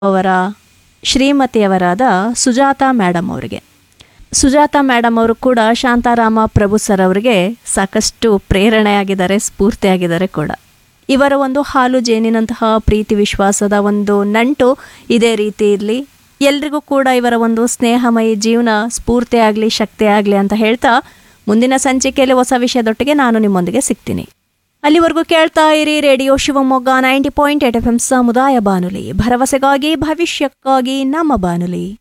ಅವರ ಶ್ರೀಮತಿಯವರಾದ ಸುಜಾತ ಮೇಡಮ್ ಅವರಿಗೆ ಸುಜಾತ ಮೇಡಮ್ ಅವರು ಕೂಡ ಶಾಂತಾರಾಮ ಪ್ರಭು ಸರ್ ಅವರಿಗೆ ಸಾಕಷ್ಟು ಪ್ರೇರಣೆಯಾಗಿದ್ದಾರೆ ಸ್ಫೂರ್ತಿಯಾಗಿದ್ದಾರೆ ಕೂಡ ಇವರ ಒಂದು ಹಾಲು ಜೇನಿನಂತಹ ಪ್ರೀತಿ ವಿಶ್ವಾಸದ ಒಂದು ನಂಟು ಇದೇ ರೀತಿ ಇರಲಿ ಎಲ್ರಿಗೂ ಕೂಡ ಇವರ ಒಂದು ಸ್ನೇಹಮಯಿ ಜೀವನ ಸ್ಫೂರ್ತಿ ಆಗಲಿ ಶಕ್ತಿ ಆಗಲಿ ಅಂತ ಹೇಳ್ತಾ ಮುಂದಿನ ಸಂಚಿಕೆಯಲ್ಲಿ ಹೊಸ ವಿಷಯದೊಟ್ಟಿಗೆ ನಾನು ನಿಮ್ಮೊಂದಿಗೆ ಸಿಗ್ತೀನಿ ಅಲ್ಲಿವರೆಗೂ ಕೇಳ್ತಾ ಇರಿ radio Shivamogga ninety point eight F M ಸಮುದಾಯ ಬಾನುಲಿ ಭರವಸೆಗಾಗಿ ಭವಿಷ್ಯಕ್ಕಾಗಿ ನಮ್ಮ ಬಾನುಲಿ